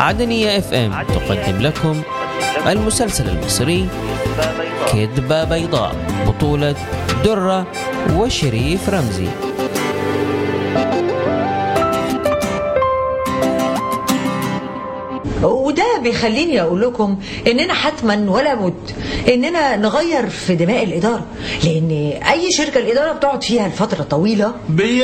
عدنية اف ام تقدم لكم المسلسل المصري كذبة بيضاء بطولة درة وشريف رمزي وده بيخليني اقول لكم اننا حتما ولا بد اننا نغير في دماء الاداره لان اي شركه الاداره بتقعد فيها لفتره طويله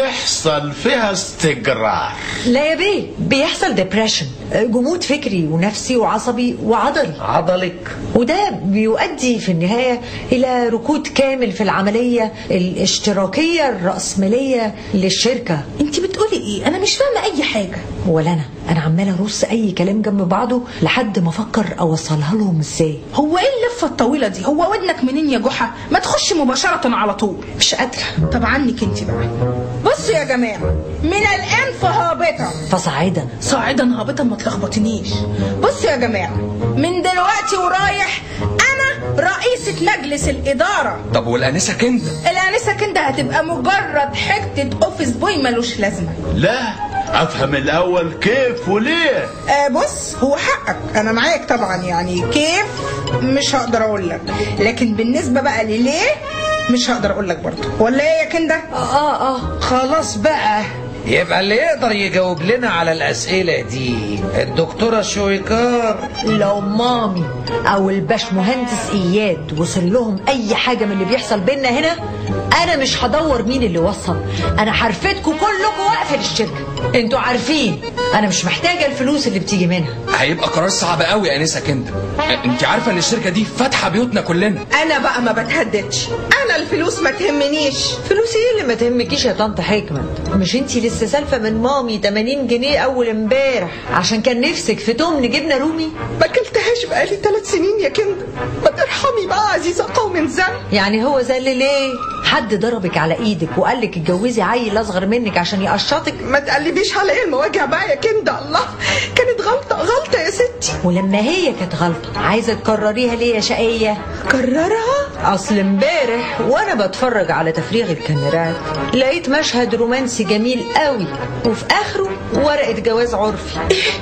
بيحصل فيها استقرار لا يا بيه بيحصل ديبريشن جمود فكري ونفسي وعصبي وعضلي عضلك وده بيؤدي في النهايه الى ركود كامل في العمليه الاشتراكيه الراسماليه للشركه انت بتقولي ايه انا مش فاهمه اي حاجه ولا انا انا عماله ارص اي كلام جنب بعضه لحد ما افكر اوصلها لهم ازاي هو ايه اللفه الطويله دي هو ودنك منين يا جحا ما تخش مباشره على طول مش قادره طب عنك انت بقى بصوا يا جماعه من الان فهابطه فصاعدا صاعدا هابطا ما تلخبطنيش بصوا يا جماعه من دلوقتي ورايح انا رئيسة مجلس الإدارة طب والانسه كنده الآنسة كندا هتبقى مجرد حتة أوفيس بوي ملوش لازمة لا افهم الاول كيف وليه آه بص هو حقك انا معاك طبعا يعني كيف مش هقدر اقول لك لكن بالنسبه بقى لليه مش هقدر اقول لك برضه ولا ايه يا كنده اه اه خلاص بقى يبقى اللي يقدر يجاوب لنا على الأسئلة دي الدكتورة شويكار لو مامي او الباش مهندس اياد وصل لهم اي حاجه من اللي بيحصل بينا هنا انا مش هدور مين اللي وصل انا حرفتكم كلكم واقفه للشركه انتوا عارفين انا مش محتاجه الفلوس اللي بتيجي منها هيبقى قرار صعب قوي يا انسه كنده انت عارفه ان الشركه دي فاتحه بيوتنا كلنا انا بقى ما بتهددش انا الفلوس ما تهمنيش فلوس ايه اللي ما تهمكيش يا طنط حكمت مش انتي لسه سالفه من مامي 80 جنيه اول امبارح عشان كان نفسك في تمن جبنه رومي ما اكلتهاش بقالي ثلاث سنين يا كنده ما ترحمي بقى عزيزه قوم زن يعني هو زل ليه حد ضربك على ايدك وقال لك اتجوزي عيل اصغر منك عشان يقشطك ما تقلبيش عليا المواجع بقى يا كنده الله كانت غلطه غلطه يا ستي ولما هي كانت غلطه عايزه تكرريها ليه يا شقيه كررها اصل امبارح وانا بتفرج على تفريغ الكاميرات لقيت مشهد رومانسي جميل قوي وفي اخره ورقه جواز عرفي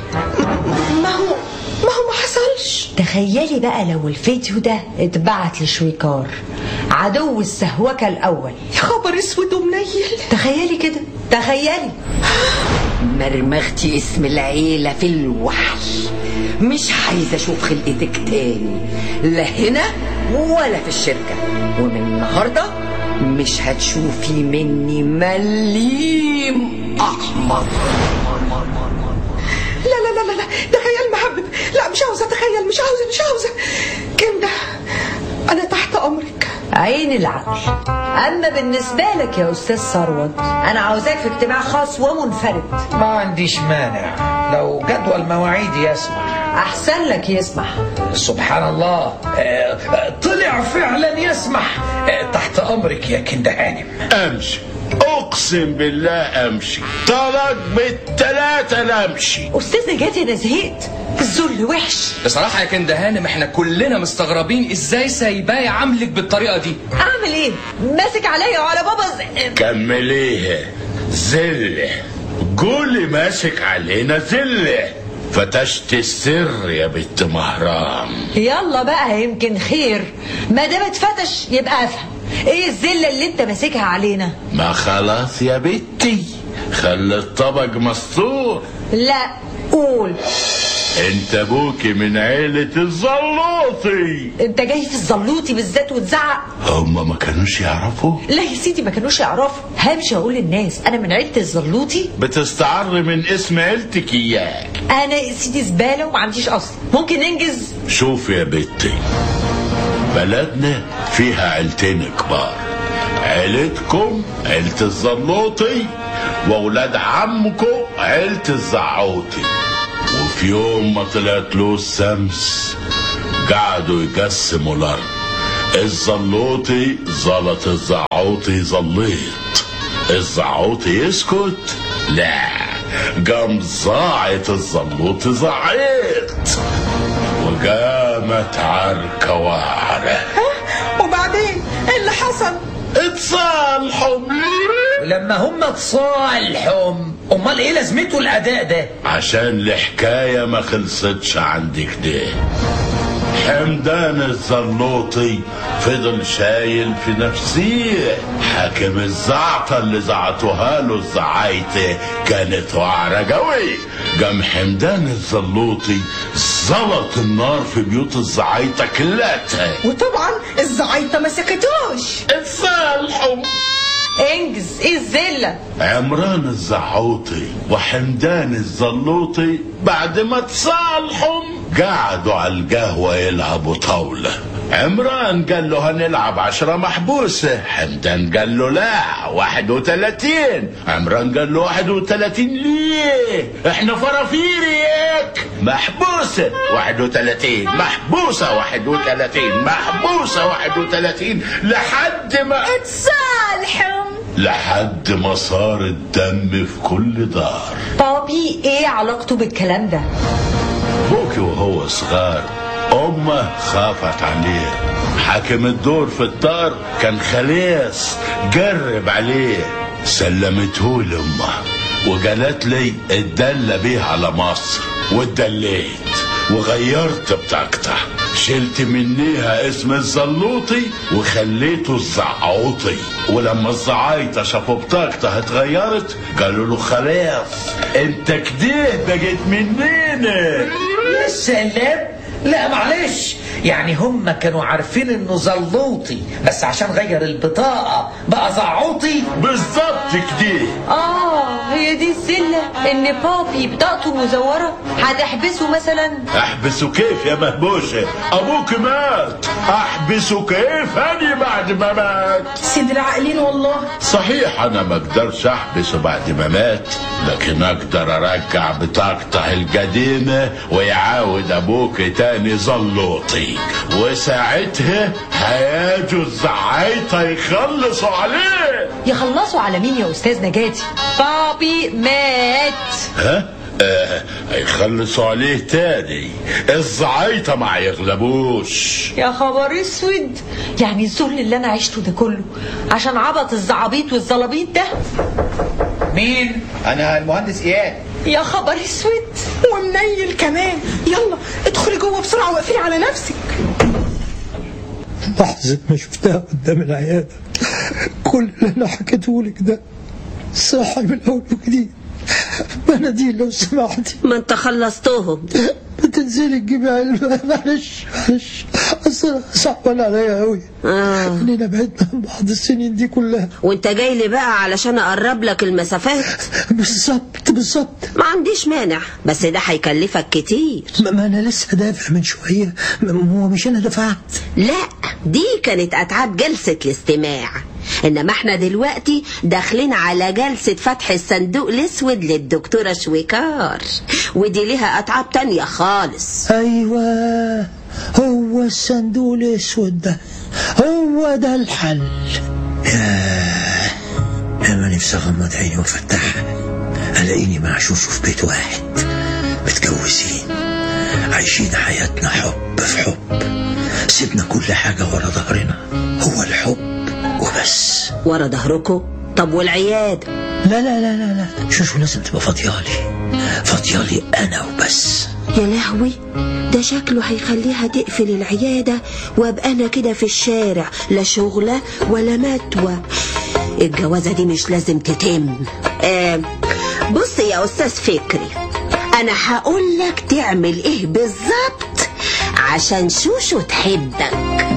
ما هو ما هو ما حصلش تخيلي بقى لو الفيديو ده اتبعت لشويكار عدو السهوكه الاول يا خبر اسود ومنيل تخيلي كده تخيلي مرمختي اسم العيلة في الوحل مش عايزة أشوف خلقتك تاني لا هنا ولا في الشركة ومن النهاردة مش هتشوفي مني مليم أحمر لا لا لا لا لا ده خيال محبب لا مش عاوزه اتخيل مش عاوزه مش عاوزه كنده انا تحت امرك عين العقل اما بالنسبه لك يا استاذ ثروت انا عاوزاك في اجتماع خاص ومنفرد ما عنديش مانع لو جدول مواعيدي يسمح احسن لك يسمح سبحان الله آه، آه، طلع فعلا يسمح آه، تحت أمرك يا كنده هانم امشي اقسم بالله امشي طلاق بالتلاتة لا امشي استاذ نجاتي انا زهقت الذل وحش بصراحه يا كنده هانم احنا كلنا مستغربين ازاي سايباه يعاملك بالطريقه دي اعمل ايه ماسك عليا وعلى بابا ز... كمليها زلة قولي ماسك علينا زلة فتشت السر يا بنت مهران يلا بقى يمكن خير ما دام اتفتش يبقى افهم ايه الذله اللي انت ماسكها علينا ما خلاص يا بنتي خلي الطبق مستور لا قول انت ابوكي من عيلة الزلوطي انت جاي في الزلوطي بالذات وتزعق هما ما كانوش يعرفوا لا يا سيدي ما كانوش يعرفوا همشي اقول للناس انا من عيله الزلوطي بتستعر من اسم عيلتك اياك انا يا سيدي زباله وما عنديش اصل ممكن ننجز شوف يا بنتي بلدنا فيها عيلتين كبار عيلتكم عيلة الزلوطي واولاد عمكم عيلة الزعوطي وفي يوم ما طلعت له الشمس قعدوا يقسموا الارض الزلوطي زلط الزعوطي زليط الزعوطي يسكت لا قام زاعت الزلوطي زعيت وقامت عركة وعرة وبعدين ايه اللي حصل اتصالحوا لما هم اتصالحوا امال ايه لازمته الاداء ده عشان الحكاية ما خلصتش عندك ده حمدان الزلوطي فضل شايل في نفسيه حاكم الزعطة اللي زعطوها له الزعايطة كانت وعرة قوي قام حمدان الزلوطي زلط النار في بيوت الزعايطة كلها وطبعا الزعايطه ما سكتوش اتصالحوا انجز ايه الزله عمران الزعوطي وحمدان الزلوطي بعد ما تصالحوا قعدوا على القهوة يلعبوا طاولة عمران قال له هنلعب عشرة محبوسة حمدان قال له لا واحد وثلاثين عمران قال له واحد وثلاثين ليه احنا فرافيري هيك محبوسة واحد وثلاثين محبوسة واحد وثلاثين محبوسة واحد وثلاثين لحد ما اتصالحوا لحد ما صار الدم في كل دار بابي ايه علاقته بالكلام ده بوكي وهو صغار أمه خافت عليه حاكم الدور في الدار كان خلاص جرب عليه سلمته لأمه وقالت لي اتدلى بيه على مصر واتدليت وغيرت بطاقته شلت منيها اسم الزلوطي وخليته الزعوطي ولما الزعايطة شافوا بطاقته اتغيرت قالوا له خلاص انت كده بقيت مننا يا سلام لا معلش يعني هم كانوا عارفين انه زلوطي بس عشان غير البطاقة بقى زعوطي بالظبط كده اه هي دي الزله ان بابي بطاقته مزوره هتحبسه مثلا احبسه كيف يا مهبوشة ابوك مات احبسه كيف اني بعد ما مات سيد العاقلين والله صحيح انا ما اقدرش احبسه بعد ما مات لكن اقدر ارجع بطاقته القديمة ويعاود ابوك تاني زلوطي وساعتها هياجوا الزعايطة يخلصوا عليه يخلصوا على مين يا استاذ نجاتي بابي مات ها آه هيخلصوا عليه تاني الزعايطة ما يغلبوش يا خبر اسود يعني الذل اللي انا عشته ده كله عشان عبط الزعابيط والزلابيط ده مين؟ أنا المهندس إياد يا خبر اسود ومنيل كمان يلا ادخلي جوه بسرعه واقفلي على نفسك لحظة ما شفتها قدام العيادة كل اللي أنا حكيته لك ده صاحي من أول وجديد بناديل لو سمحتي ما انت خلصتهم بتنزلي تجيبي علبة معلش معلش أصل صعبان عليا أوي آه. إننا بعدنا عن بعض السنين دي كلها وانت جاي لي بقى علشان اقرب لك المسافات بالظبط بالظبط ما عنديش مانع بس ده هيكلفك كتير ما ما أنا لسه دافع من شوية ما هو مش أنا دفعت لا دي كانت اتعاب جلسة الاستماع انما احنا دلوقتي داخلين على جلسة فتح الصندوق الاسود للدكتورة شويكار ودي ليها اتعاب تانية خالص أيوة هو الصندوق الأسود ده هو ده الحل ياه أنا نفسي أغمض عيني وأفتحها ألاقيني مع شوشو في بيت واحد متجوزين عايشين حياتنا حب في حب سيبنا كل حاجة ورا ظهرنا هو الحب وبس ورا ظهركم طب والعيادة لا لا لا لا لا شوشو لازم تبقى فاضيالي فاضيالي أنا وبس يا لهوي ده شكله هيخليها تقفل العيادة وابقى انا كده في الشارع لا شغلة ولا متوى الجوازة دي مش لازم تتم آه بص يا أستاذ فكري أنا هقول لك تعمل إيه بالظبط عشان شوشو تحبك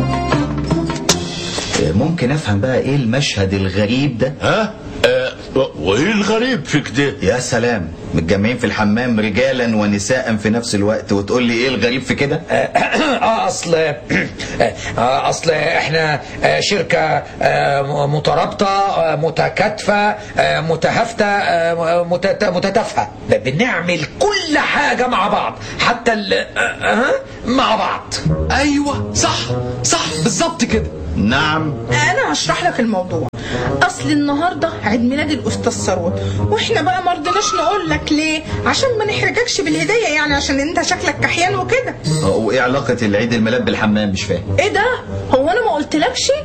ممكن أفهم بقى إيه المشهد الغريب ده؟ ها آه وايه الغريب في كده يا سلام متجمعين في الحمام رجالا ونساء في نفس الوقت وتقول لي ايه الغريب في كده اه اصل آه اصل احنا آه، شركه آه، مترابطه آه، متكاتفه آه، متهافته آه، متت- متتافهه بنعمل كل حاجه مع بعض حتى ال- آه، آه، مع بعض ايوه صح صح بالظبط كده نعم انا هشرح لك الموضوع اصل النهارده عيد ميلاد الاستاذ ثروت واحنا بقى ما رضيناش نقول لك ليه عشان ما نحرجكش بالهديه يعني عشان انت شكلك كحيان وكده وايه علاقة العيد الميلاد بالحمام مش فاهم ايه ده هو انا ما قلتلكش